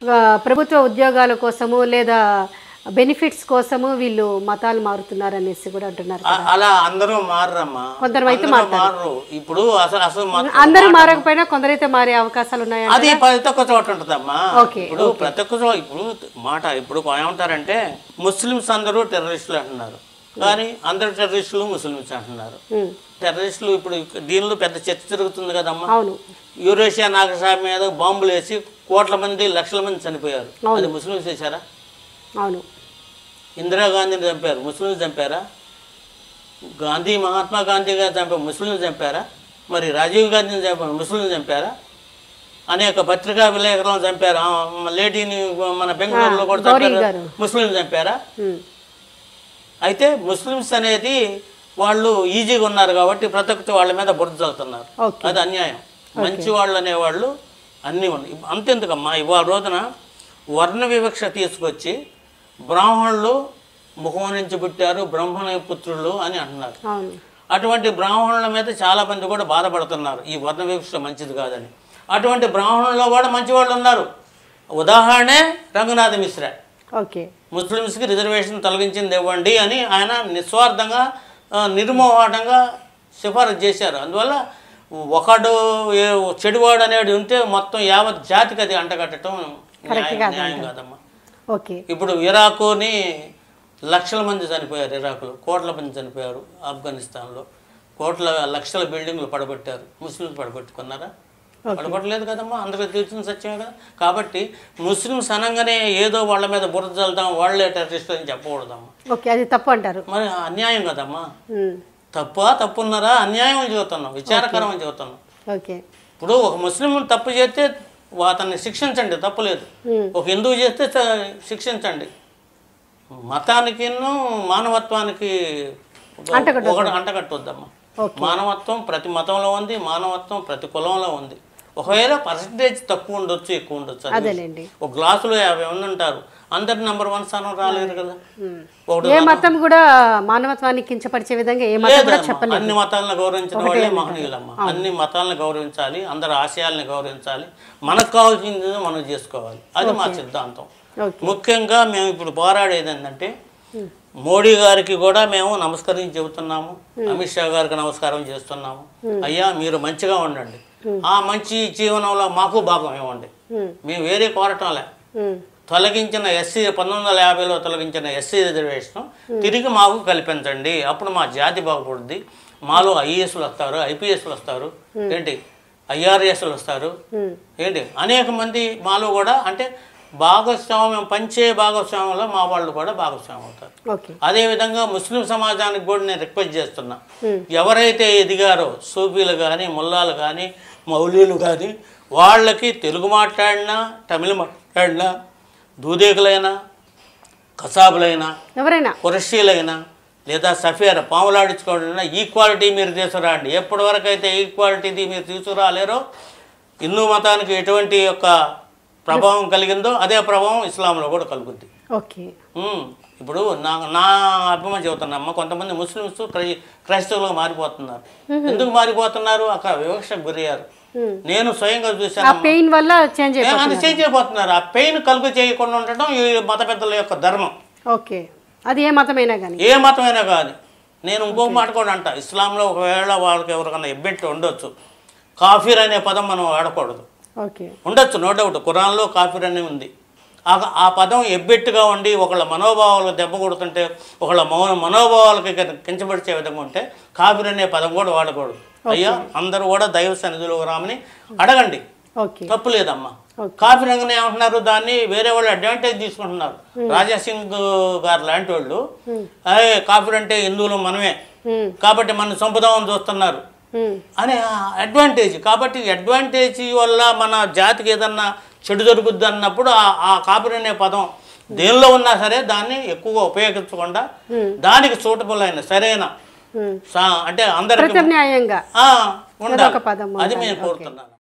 ఆ, ప్రభుత్వ ఉద్యోగాల కోసము లేదా బెనిఫిట్స్ కోసము వీళ్ళు మతాలు మారుతున్నారు అనేసి కూడా అంటున్నారు అ- అలా అందరూ మారమ్మా కొందరు అయితే అందరూ మారరు ఇప్పుడు అసలు అసలు మా- అందరూ మారకపోయినా కొందరైతే మారే అవకాశాలు ఉన్నాయా అది ప్రతి ఒక్క చోట ఉంటుందమ్మా ఓకే, ఇప్పుడు ప్రతి ఒక్క చోట ఇప్పుడు మాట ఇప్పుడు ఏమంటారంటే ముస్లిమ్స్ అందరూ టెర్రరిస్టులు అంటున్నారు కానీ అందరు టెర్రరిస్టులు ముస్లిమ్స్ అంటున్నారు ఉమ్, టెర్రరిస్టులు ఇప్పుడు దీనిలో పెద్ద చర్చ జరుగుతుంది కదమ్మా అవును యూరేషియా నాగసామి మీద బాంబులు వేసి కోట్ల మంది లక్షల మంది చనిపోయారు అది ముస్లిమ్స్ చేశారా అవును ఇందిరాగాంధీని చంపారు ముస్లింలు చంపారా గాంధీ మహాత్మా గాంధీ గారు చంపారు ముస్లింలు చంపారా మరి రాజీవ్ గాంధీని చంపారు ముస్లింలు చంపారా అనేక పత్రికా విలేకరులను చంపారు ఆ, లేడీని మన బెంగళూరులో కూడా చంపారు గారు. ముస్లింలు చంపారా ఉమ్, అయితే ముస్లిమ్స్ అనేది వాళ్ళు ఈజీగా ఉన్నారు కాబట్టి ప్రతి ఒక్కటి వాళ్ళ మీద బురద చల్లుతున్నారు ఓకే. అది అన్యాయం మంచి వాళ్ళు అనేవాళ్ళు అన్నీ ఉన్నాయి అంతెందుకమ్మా ఇవాళ రోజున వర్ణ వివక్ష తీసుకొచ్చి బ్రాహ్మణులు ముఖం నుంచి పుట్టారు బ్రహ్మణ పుత్రులు అని అంటున్నారు అవును అటువంటి బ్రాహ్మణుల మీద చాలా మంది కూడా బాధపడుతున్నారు ఈ వర్ణ వివక్ష మంచిది కాదని అటువంటి బ్రాహ్మణుల్లో కూడా మంచి వాళ్ళు ఉన్నారు ఉదాహరణే రంగనాథ మిశ్రా ఓకే ముస్లిమ్స్కి రిజర్వేషన్ తొలగించింది ఇవ్వండి అని ఆయన నిస్వార్థంగా ఆ, నిర్మోహాటంగా సిఫారసు చేశారు అందువల్ల ఒకడు ఏ- చెడువాడు అనేది ఉంటే మొత్తం యావత్ జాతికి అది అంటగట్టడం న్యాయం న్యాయం కాదమ్మా ఓకే ఇప్పుడు ఇరాకుని లక్షల మంది చనిపోయారు ఇరాకులో కోట్ల మంది చనిపోయారు ఆఫ్ఘనిస్తాన్లో కోట్ల లక్షల బిల్డింగ్లు పడగొట్టారు ముస్లింలు పడగొట్టుకున్నారా పడగొట్టలేదు కదమ్మా అందరికీ తెలిసిన సత్యమే కదా కాబట్టి ముస్లిమ్స్ అనగానే ఏదో వాళ్ళ మీద బురద చల్లుదాం వాళ్ళే టెర్రరిస్టులు అని చెప్పకూడదమ్మా ఓకే అది తప్పు అంటారు మరి అన్యాయం కదమ్మా ఉమ్, తప్పా తప్పున్నారా అన్యాయం అని చెబుతున్నాం విచారకరం అని చెబుతున్నాం ఓకే ఇప్పుడు ఒక ముస్లిం తప్పు చేస్తే అతన్ని శిక్షించండి తప్పులేదు ఒక హిందువు చేస్తే చ- శిక్షించండి మతానికి మానవత్వానికి ఒక- ఒకటి అంటగట్టొద్దమ్మా మానవత్వం ప్రతి మతంలో ఉంది మానవత్వం ప్రతి కులంలో ఉంది ఒకవేళ పర్సంటేజ్ తక్కువ ఉండొచ్చు ఎక్కువ ఉండొచ్చు అది అదేలేండి ఒక గ్లాసులో యాభై మంది ఉంటారు అందరు నెంబర్ వన్ స్థానం రాలేరు కదా ఒకటి ఏ మతం కూడా మానవత్వాన్ని కించపరిచే విధంగా ఏ మతం కూడా లేదమ్మా. అన్ని మతాలను గౌరవించిన వాళ్ళే మహనీయులమ్మ అన్ని మతాలను గౌరవించాలి అందరి ఆశయాలను గౌరవించాలి మనకు కావాల్సింది మనం చేసుకోవాలి అది మా సిద్ధాంతం ఓకే ముఖ్యంగా మేము ఇప్పుడు పోరాడేది ఏంటంటే మోడీ గారికి కూడా మేము నమస్కరించి చెబుతున్నాము అమిత్ షా గారికి నమస్కారం చేస్తున్నాము అయ్యా మీరు మంచిగా ఉండండి ఆ మంచి జీవనంలో మాకు భాగం ఇవ్వండి ఉమ్, మేము వేరే కోరటంలే ఉమ్, తొలగించిన ఎస్సీ పంతొమ్మిది వందల యాభైలో తొలగించిన ఎస్సీ రిజర్వేషన్ తిరిగి మాకు కల్పించండి అప్పుడు మా జాతి బాగుపడుద్ది మాలో ఐఏఎస్లు వస్తారు ఐపీఎస్లు వస్తారు ఏంటి ఐఆర్ఎస్లు వస్తారు ఉమ్, ఏంటి అనేక మంది మాలో కూడా అంటే భాగస్వామ్యం పంచే భాగస్వామ్యంలో మా వాళ్ళు కూడా భాగస్వామ్యం అవుతారు ఓకే అదేవిధంగా ముస్లిం సమాజానికి కూడా నేను రిక్వెస్ట్ చేస్తున్నా Hmm. ఎవరైతే ఎదిగారో సూఫీలు కానీ ముల్లాలు కానీ మౌలీలు కానీ వాళ్ళకి తెలుగు మాట్లాడినా తమిళ మాట్లాడినా దూదేకులైనా కసాబులైనా ఎవరైనా కురషీలైనా లేదా సఫేర్ పాములాడించుకోవడం ఈక్వాలిటీ మీరు తీసుకురండి ఎప్పటి వరకు అయితే ఈక్వాలిటీది మీరు తీసుకురాలేరో హిందూ మతానికి ఎటువంటి యొక్క ప్రభావం కలిగిందో అదే ప్రభావం ఇస్లాంలో కూడా కలుగుద్ది ఓకే ఉమ్, ఇప్పుడు నా నా అభిమానం చెబుతున్నామ్మ కొంతమంది ముస్లిమ్స్ క్రై క్రైస్తవులుగా మారిపోతున్నారు ఎందుకు మారిపోతున్నారు అక్కడ వివక్షకు గురయ్యారు Hmm. నేను స్వయంగా ఆ చూశాను పెయిన్ వల్ల చేంజ్ ఏ, అయిపోతుంది అది చేంజ్ అయిపోతున్నారు ఆ పెయిన్ కలుగు చేయకుండా ఉండటం ఈ మత పెద్దల యొక్క ధర్మం ఓకే అది ఏ మతమైనా కానీ ఏ మతమైనా కాదు నేను ఇంకో మాట కూడా అంట ఇస్లాంలో ఒకవేళ వాళ్ళకి ఎవరికైనా ఎబ్బెట్టి ఉండొచ్చు కాఫీర్ అనే పదం మనం వాడకూడదు ఓకే ఉండొచ్చు నో డౌట్ ఖురాన్లో కాఫీర్ అని ఉంది ఆ ఆ పదం ఎబ్బెట్టుగా ఉండి ఒకళ్ళ మనోభావాలకు దెబ్బ కొడుతుంటే ఒకళ్ళ మౌన మనోభావాలకి కింద- కించపరిచే విధంగా ఉంటే కాఫీర్ అనే పదం కూడా వాడకూడదు అయ్యా అందరూ కూడా దైవ సన్నిధిలో రామని అడగండి ఓకే తప్పు లేదమ్మా కాఫీ రంగనే ఏమంటున్నారు దాన్ని వేరే వాళ్ళు అడ్వాంటేజ్ తీసుకుంటున్నారు రాజా సింగ్ గారు లాంటి వాళ్ళు అయ్యే కాఫీ అంటే హిందువులు మనమే ఉమ్, కాబట్టి మనం చంపుదామని చూస్తున్నారు ఉమ్, అనే అడ్వాంటేజ్ కాబట్టి అడ్వాంటేజ్ వల్ల మన జాతికి ఏదన్నా చెడు జరుగుద్ది అన్నప్పుడు ఆ ఆ కాపీ అనే పదం దేనిలో ఉన్నా సరే దాన్ని ఎక్కువగా ఉపయోగించకుండా దానికి సూటబుల్ అయిన సరైన ఉమ్. సా- అంటే అందరికి ప్రత్యామ్నాయంగా ఆ, ఉండాలి ఒక పదం అది మేము కోరుతున్నాను